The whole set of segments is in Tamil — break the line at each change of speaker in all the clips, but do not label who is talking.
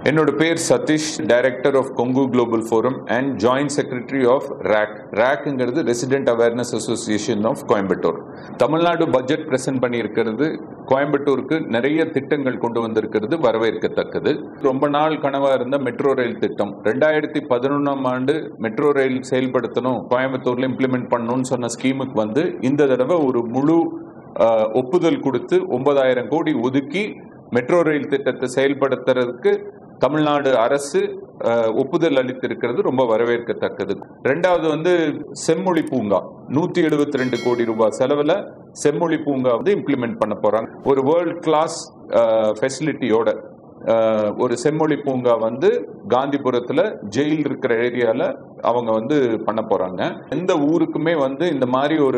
என்னோட பேர் Satish director of Kongu global forum and joint secretary of RAAC ரேக்குங்கிறது resident awareness association of Coimbatore Tamil Nadu budget present பண்ணியிருக்கிறது கோயம்புத்தூருக்கு நிறைய திட்டங்கள் கொண்டு வந்திருக்கிறது வரவேற்கத்தக்கது ரொம்ப நாள் கனவா இருந்த மெட்ரோ ரயில் திட்டம் ரெண்டாயிரத்தி பதினொன்றாம் ஆண்டு மெட்ரோ ரயில் செயல்படுத்தணும் கோயம்புத்தூர்ல இம்ப்ளிமெண்ட் பண்ணணும்னு சொன்ன ஸ்கீமுக்கு வந்து இந்த தடவை ஒரு முழு அஹ், ஒப்புதல் கொடுத்து ஒன்பதாயிரம் கோடி ஒதுக்கி மெட்ரோ ரயில் திட்டத்தை செயல்படுத்துறதுக்கு தமிழ்நாடு அரசு அஹ், ஒப்புதல் அளித்திருக்கிறது ரொம்ப வரவேற்கத்தக்கது ரெண்டாவது வந்து செம்மொழி பூங்கா நூத்தி எழுபத்தி ரெண்டு கோடி ரூபாய் செலவுல செம்மொழி பூங்கா வந்து இம்ப்ளிமெண்ட் பண்ண போறாங்க ஒரு வேர்ல்ட் கிளாஸ் ஃபெசிலிட்டியோட ஒரு செம்மொழி பூங்கா வந்து காந்திபுரத்துல ஜெயில் இருக்கிற ஏரியால அவங்க வந்து பண்ண போறாங்க எந்த ஊருக்குமே வந்து இந்த மாதிரி ஒரு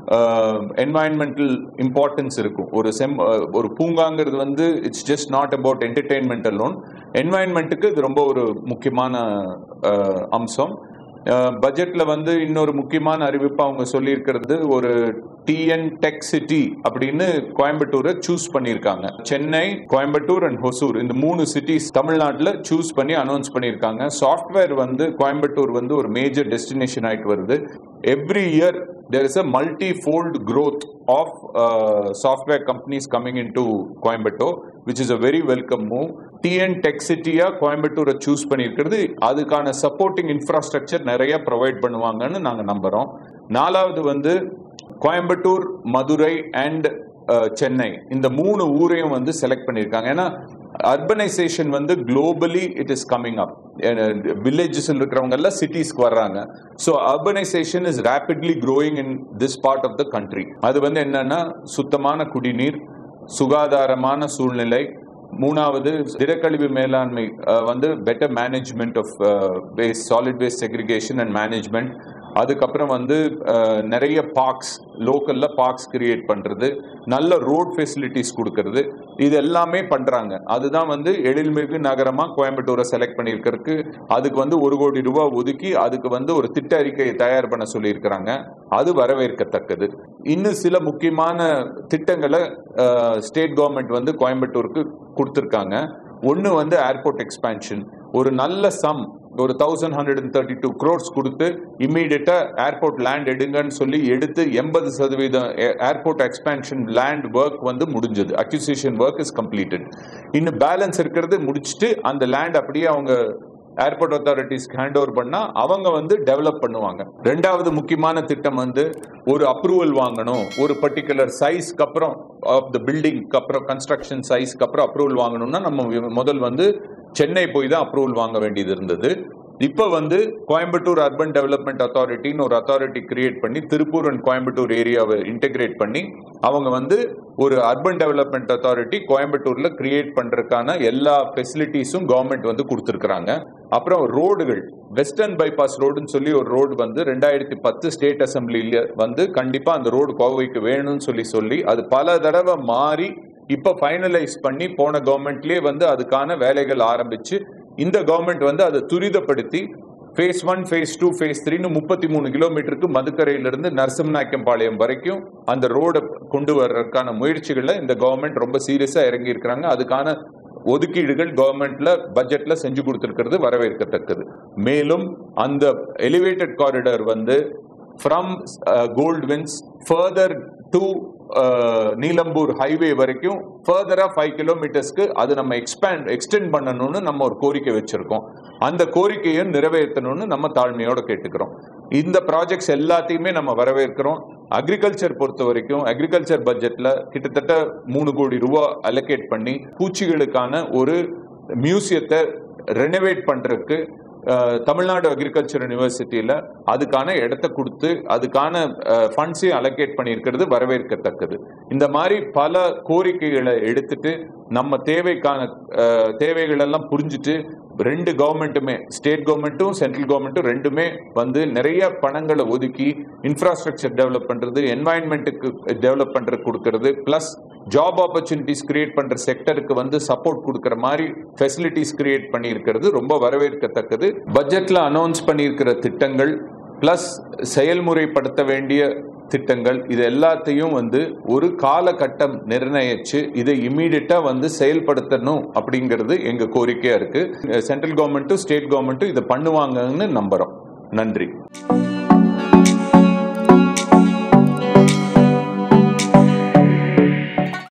என்வாயன்மெண்டல் இம்பார்ட்டன்ஸ் இருக்கும் ஒரு செம் அஹ், ஒரு பூங்காங்கிறது வந்து it's just not about entertainment alone என்வாயன்மெண்ட்டுக்கு இது ரொம்ப ஒரு முக்கியமான அஹ், அம்சம் பட்ஜெட்ல வந்து இன்னொரு முக்கியமான அறிவிப்பு அவங்க சொல்லியிருக்கிறது ஒரு டிஎன் டெக் சிட்டி அப்படின்னு கோயம்புத்தூரை சூஸ் பண்ணியிருக்காங்க சென்னை கோயம்புத்தூர் அண்ட் ஹொசூர் இந்த மூணு சிட்டிஸ் தமிழ்நாட்டில் சூஸ் பண்ணி அனௌன்ஸ் பண்ணியிருக்காங்க சாஃப்ட்வேர் வந்து கோயம்புத்தூர் வந்து ஒரு மேஜர் டெஸ்டினேஷன் ஆயிட்டு வருது every year there is a multi-fold growth of uh, software companies coming into Coimbatore, which is a very welcome move. TN tech சிட்டியா கோயம்புத்தூரை சூஸ் பண்ணியிருக்கிறது அதுக்கான சப்போர்ட்டிங் இன்ஃப்ராஸ்ட்ரக்சர் நிறைய ப்ரொவைட் பண்ணுவாங்கன்னு நாங்கள் நம்புறோம் நாலாவது வந்து கோயம்புத்தூர் மதுரை அண்ட் சென்னை இந்த மூணு ஊரையும் வந்து செலக்ட் பண்ணியிருக்காங்க ஏன்னா அர்பனைசேஷன் வந்து globally it is coming up villages இருக்கிறவங்க எல்லாம் சிட்டிஸ்க்கு வர்றாங்க so urbanisation is rapidly growing in this part of the country அது வந்து என்னன்னா சுத்தமான குடிநீர் சுகாதாரமான சூழ்நிலை மூணாவது திடக்கழிவு மேலாண்மை அஹ், வந்து better management of waste solid waste segregation and management அதுக்கப்புறம் வந்து அஹ், நிறைய பார்க்ஸ் லோக்கல்ல பார்க்ஸ் கிரியேட் பண்றது நல்ல ரோட் ஃபெசிலிட்டிஸ் கொடுக்கறது இது எல்லாமே பண்றாங்க அதுதான் வந்து எழில்மிகு நகரமா கோயம்புத்தூரை செலக்ட் பண்ணியிருக்கிறதுக்கு அதுக்கு வந்து ஒரு கோடி ரூபாய் ஒதுக்கி அதுக்கு வந்து ஒரு திட்ட அறிக்கையை தயார் பண்ண சொல்லியிருக்கிறாங்க அது வரவேற்கத்தக்கது இன்னும் சில முக்கியமான திட்டங்களை ஸ்டேட் கவர்மெண்ட் வந்து கோயம்புத்தூருக்கு கொடுத்துருக்காங்க ஒன்று வந்து ஏர்போர்ட் எக்ஸ்பேன்ஷன் ஒரு நல்ல சம் ஒரு thousand hundred and thirty two crores கொடுத்து இம்மீடியட்டா ஏர்போர்ட் லேண்ட் எடுங்கன்னு சொல்லி எடுத்து எண்பது சதவீதம் ஏர்போர்ட் எக்ஸ்பேன்ஷன் லேண்ட் ஒர்க் வந்து முடிஞ்சது அக்யூசியேஷன் ஒர்க் இஸ் கம்ப்ளீட்டட் இன்னும் பேலன்ஸ் இருக்கிறது முடிச்சுட்டு அந்த லேண்ட் அப்படியே அவங்க ஏர்போர்ட் அத்தாரிட்டிஸ்க்கு ஹேண்ட் ஓவர் பண்ணா அவங்க வந்து டெவலப் பண்ணுவாங்க ரெண்டாவது முக்கியமான திட்டம் வந்து ஒரு அப்ரூவல் வாங்கணும் ஒரு பர்டிகுலர் சைஸ்க்கு அப்புறம் ஆஃப் த பில்டிங்க்கு அப்புறம் கன்ஸ்ட்ரக்ஷன் சைஸ்க்கு அப்புறம் அப்ரூவல் வாங்கணும்னா நம்ம முதல் வந்து சென்னை போய் தான் அப்ரூவல் வாங்க வேண்டியது இருந்தது இப்போ வந்து கோயம்புத்தூர் அர்பன் டெவலப்மெண்ட் அத்தாரிட்டின்னு ஒரு அத்தாரிட்டி கிரியேட் பண்ணி திருப்பூர் அண்ட் கோயம்புத்தூர் ஏரியாவை இன்டெகிரேட் பண்ணி அவங்க வந்து ஒரு அர்பன் டெவலப்மெண்ட் அத்தாரிட்டி கோயம்புத்தூர்ல கிரியேட் பண்றதுக்கான எல்லா ஃபெசிலிட்டிஸும் கவர்மெண்ட் வந்து கொடுத்துருக்காங்க அப்புறம் ரோடுகள் வெஸ்டர்ன் பைபாஸ் ரோடுன்னு சொல்லி ஒரு ரோடு வந்து ரெண்டாயிரத்தி பத்து ஸ்டேட் அசம்பிளில வந்து கண்டிப்பா அந்த ரோடு கோவைக்கு வேணும்னு சொல்லி சொல்லி அது பல தடவை மாறி இப்ப ஃபைனலைஸ் பண்ணி போன கவர்மெண்ட்லயே வந்து அதுக்கான வேலைகள் ஆரம்பிச்சு இந்த கவர்மெண்ட் வந்து அதை துரிதப்படுத்தி phase one phase two phase த்ரீன்னு முப்பத்தி மூணு கிலோமீட்டருக்கு மதுக்கரையிலிருந்து நரசிம்மநாயக்கம்பாளையம் வரைக்கும் அந்த ரோடை கொண்டு வர்றதுக்கான முயற்சிகளில் இந்த கவர்மெண்ட் ரொம்ப சீரியஸாக இறங்கி இருக்கிறாங்க அதுக்கான ஒதுக்கீடுகள் கவர்மெண்ட்ல பட்ஜெட்ல செஞ்சு கொடுத்திருக்கிறது வரவேற்கத்தக்கது மேலும் அந்த எலிவேட்டட் காரிடர் வந்து from Goldwins further to Nilambur highway வரைக்கும் ஃபர்தரா ஃபைவ் கிலோமீட்டர்ஸ்க்கு அது நம்ம எக்ஸ்பேண்ட் எக்ஸ்டெண்ட் பண்ணணும்னு நம்ம ஒரு கோரிக்கை வச்சிருக்கோம் அந்த கோரிக்கையை நிறைவேற்றணும்னு நம்ம தாழ்மையோட கேட்டுக்கிறோம் இந்த ப்ராஜெக்ட்ஸ் எல்லாத்தையுமே நம்ம வரவேற்கிறோம் அக்ரிகல்ச்சர் பொறுத்த வரைக்கும் அக்ரிகல்ச்சர் பட்ஜெட்ல கிட்டத்தட்ட மூணு கோடி ரூபா அலோகேட் பண்ணி பூச்சிகளுக்கான ஒரு மியூசியத்தை ரெனோவேட் பண்றதுக்கு அஹ், தமிழ்நாடு அக்ரிகல்ச்சர் யூனிவர்சிட்டியில அதுக்கான இடத்த கொடுத்து அதுக்கான ஃபண்ட்ஸையும் அலோகேட் பண்ணியிருக்கிறது வரவேற்கத்தக்கது இந்த மாதிரி பல கோரிக்கைகளை எடுத்துட்டு நம்ம தேவைக்கான அஹ், தேவைகள் எல்லாம் புரிஞ்சுட்டு ரெண்டு கவர்மெண்ட்டுமே ஸ்டேட் கவர்மெண்ட்டும் சென்ட்ரல் கவர்மெண்ட்டும் ரெண்டுமே வந்து நிறைய பணங்களை ஒதுக்கி இன்ஃப்ராஸ்ட்ரக்சர் டெவலப் பண்றது என்வாயன்மெண்ட்டுக்கு டெவலப் பண்றது கொடுக்கறது பிளஸ் ஜாப் ஆப்பர்ச்சுனிட்டிஸ் கிரியேட் பண்ற செக்டருக்கு வந்து சப்போர்ட் கொடுக்கற மாதிரி ஃபெசிலிட்டிஸ் கிரியேட் பண்ணி இருக்கிறது ரொம்ப வரவேற்கத்தக்கது பட்ஜெட்ல அனௌன்ஸ் பண்ணியிருக்கிற திட்டங்கள் பிளஸ் செயல்முறைப்படுத்த வேண்டிய திட்டங்கள் இது எல்லாத்தையும் வந்து ஒரு காலகட்டம் நிர்ணயிச்சு இதை இம்மீடியட்டா வந்து செயல்படுத்தணும் அப்படிங்கிறது எங்க கோரிக்கையா இருக்கு சென்ட்ரல் கவர்மெண்ட்டும் ஸ்டேட் கவர்மெண்ட்டும் இதை பண்ணுவாங்கன்னு நம்புறோம் நன்றி